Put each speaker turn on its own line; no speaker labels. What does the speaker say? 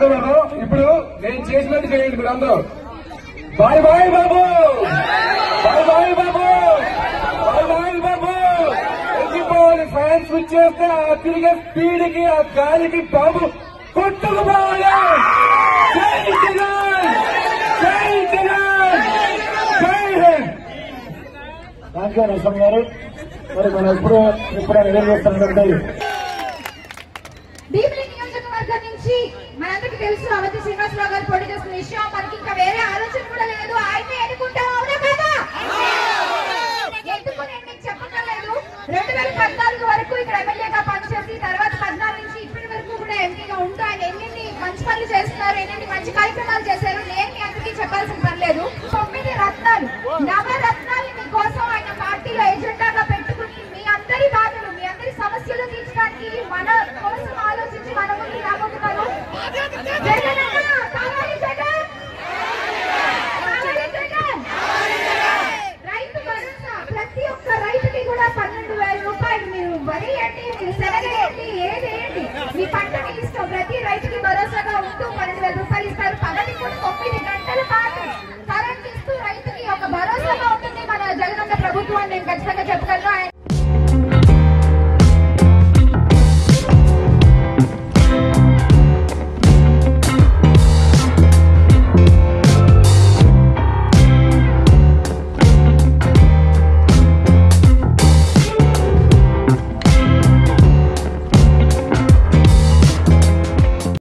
చెప్తున్నాను ఇప్పుడు నేను చేసినట్టు చేయండి మీరు అందరూ bye bye Babu bye bye Babu bye bye Babu వెళ్ళిపోవాలి ఫ్యాన్స్ వచ్చేస్తే ఆ తిరిగే స్పీడ్ కి ఆ గాలికి బాబు కొట్టుకుపోవాలి జై జగన్ జై జగన్ జై హింద్
థ్యాంక్ యూ నరసింహ గారు మరి మనం ఎప్పుడు ఎప్పుడు ఎదురు చూస్తున్నటువంటి
భీమిలి నియోజకవర్గం నుంచి మనందరికీ తెలుసు అవతి శ్రీనివాసరావు గారు పోటీ చేస్తున్న విషయం మనకి ఇంకా వేరే ఆలోచన కూడా లేదు ఆయనే ఎన్నుకుంటాం అవునా కదా ఎందుకు నేను మీకు చెప్పక్కర్లేదు రెండు వేల పద్నాలుగు వరకు ఇక్కడ ఎమ్మెల్యేగా పనిచేసి తర్వాత పద్నాలుగు నుంచి ఇప్పటి వరకు కూడా ఎంపీగా ఉంటూ ఆయన ఎన్నెన్ని మంచి పనులు చేస్తున్నారు ఎన్నెన్ని మంచి కార్యక్రమాలు చేశారు నేను మీ అందరికీ చెప్పాల్సిన పని లేదు తొమ్మిది రత్నాలు నవరత్నాలు మీకోసం ఆయన పార్టీలో ఎజెండాగా పెట్టుకుని మీ అందరి బాధలు మీ అందరి సమస్యలు తీర్చడానికి మన కోసం ఆలోచించి మన ముందు రాబోతున్నారు జగన్ అన్న, కావాలి జగన్ కావాలి జగన్ రైతు భరోసా ప్రతి ఒక్క రైతుకి కూడా పన్నెండు వేల రూపాయలు మీరు వరి ఏంటి మీరు శనగేయండి ఏదేయండి మీ పంటని ఇష్టం ప్రతి రైతుకి భరోసాగా ఉంటూ పన్నెండు వేల రూపాయలు ఇస్తారు పగటి కూడా తొమ్మిది గంటల పాటు కరెంట్ ఇస్తూ రైతుకి ఒక భరోసాగా ఉంటుంది మన జగనన్న ప్రభుత్వం నేను ఖచ్చితంగా చెప్పగలను ఆయన